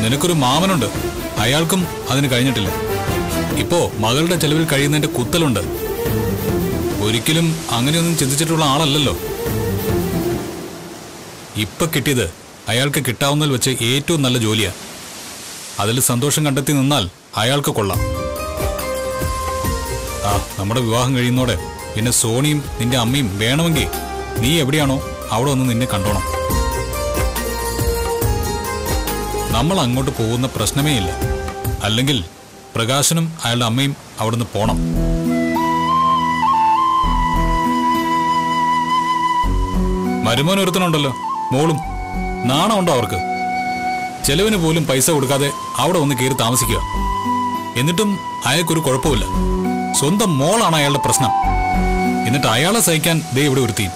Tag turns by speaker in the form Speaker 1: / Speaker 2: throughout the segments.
Speaker 1: നിനക്കൊരു മാമനുണ്ട് അയാൾക്കും അതിന് കഴിഞ്ഞിട്ടില്ല ഇപ്പോ മകളുടെ ചെലവിൽ കഴിയുന്നതിന്റെ കുത്തലുണ്ട് ഒരിക്കലും അങ്ങനെയൊന്നും ചിന്തിച്ചിട്ടുള്ള ആളല്ലല്ലോ ഇപ്പൊ കിട്ടിയത് അയാൾക്ക് കിട്ടാവുന്നതിൽ വെച്ച് ഏറ്റവും നല്ല ജോലിയാ അതിൽ സന്തോഷം കണ്ടെത്തി നിന്നാൽ അയാൾക്ക് കൊള്ളാം ആ നമ്മുടെ വിവാഹം കഴിയുന്നോടെ പിന്നെ സോണിയും നിന്റെ അമ്മയും വേണമെങ്കിൽ നീ എവിടെയാണോ അവിടെ ഒന്ന് നിന്നെ കണ്ടോണം നമ്മൾ അങ്ങോട്ട് പോകുന്ന പ്രശ്നമേ ഇല്ല അല്ലെങ്കിൽ പ്രകാശനും അയാളുടെ അമ്മയും അവിടുന്ന് പോണം മരുമോൻ ഒരുത്തനുണ്ടല്ലോ മോളും നാണമുണ്ടോ അവർക്ക് ചെലവിന് പോലും പൈസ കൊടുക്കാതെ അവിടെ ഒന്ന് കയറി താമസിക്കുക എന്നിട്ടും അയാൾക്കൊരു കുഴപ്പമില്ല സ്വന്തം മോളാണ് അയാളുടെ പ്രശ്നം എന്നിട്ട് അയാളെ സഹിക്കാൻ ദേ ഇവിടെ ഒരുത്തി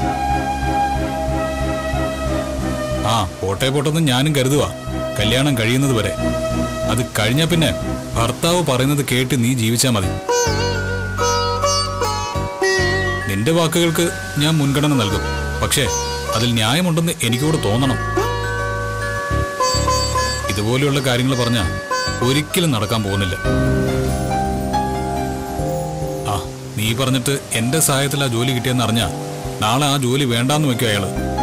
Speaker 1: ആ പോട്ടെ പോട്ടെന്ന് ഞാനും കരുതുക കല്യാണം കഴിയുന്നത് വരെ അത് കഴിഞ്ഞ പിന്നെ ഭർത്താവ് പറയുന്നത് കേട്ട് നീ ജീവിച്ചാ മതി നിന്റെ വാക്കുകൾക്ക് ഞാൻ മുൻഗണന നൽകും പക്ഷേ അതിൽ ന്യായമുണ്ടെന്ന് എനിക്കൂടെ തോന്നണം ഇതുപോലെയുള്ള കാര്യങ്ങൾ പറഞ്ഞാൽ ഒരിക്കലും നടക്കാൻ പോകുന്നില്ല ആ നീ പറഞ്ഞിട്ട് എന്റെ സഹായത്തിൽ ആ ജോലി കിട്ടിയെന്ന് അറിഞ്ഞാ നാളെ ആ ജോലി വേണ്ടാന്ന് വെക്കും അയാള്